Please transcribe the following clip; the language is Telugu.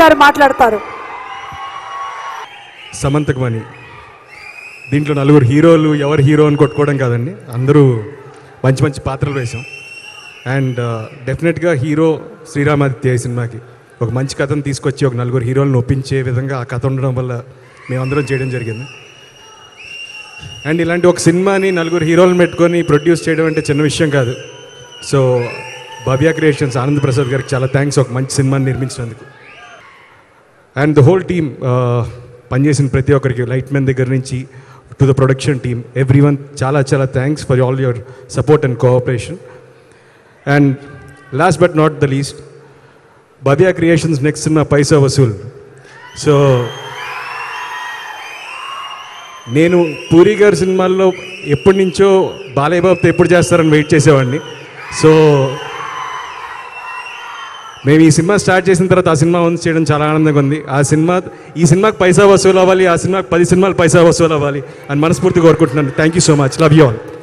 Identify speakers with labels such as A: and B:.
A: గారు మాట్లాడతారు
B: సమంతకమణి దీంట్లో నలుగురు హీరోలు ఎవరు హీరో అని కొట్టుకోవడం కాదండి అందరూ మంచి మంచి పాత్రలు వేశాం అండ్ డెఫినెట్గా హీరో శ్రీరామాదిత్య ఈ సినిమాకి ఒక మంచి కథను తీసుకొచ్చి ఒక నలుగురు హీరోలను ఒప్పించే విధంగా ఆ కథ ఉండడం వల్ల మేమందరం చేయడం జరిగింది అండ్ ఇలాంటి ఒక సినిమాని నలుగురు హీరోలను పెట్టుకొని ప్రొడ్యూస్ చేయడం అంటే చిన్న విషయం కాదు సో భవ్య క్రియేషన్స్ ఆనంద్ ప్రసాద్ గారికి చాలా థ్యాంక్స్ ఒక మంచి సినిమాని నిర్మించినందుకు అండ్ ద హోల్ టీమ్ పనిచేసిన ప్రతి ఒక్కరికి లైట్ మెన్ దగ్గర నుంచి to the production team every one చాలా చాలా thanks for all your support and cooperation and last but not the least Bhavya creations నెక్స్ట్ సినిమా పైసా వసూల్ సో నేను పూరి గారి సినిమాల్లో ఎప్పటి నుంచో బాలయ్య బాబుతో ఎప్పుడు చేస్తారని వెయిట్ చేసేవాడిని సో మేము ఈ సినిమా స్టార్ట్ చేసిన తర్వాత ఆ సినిమా ఉంది చేయడం చాలా ఆనందంగా ఉంది ఆ సినిమా ఈ సినిమాకి పైసా వసూలు అవ్వాలి ఆ సినిమాకి పది సినిమాలు పైసా వసూలు అవ్వాలి అని మనస్ఫూర్తిగా కోరుకుంటున్నాను thank you so much love you all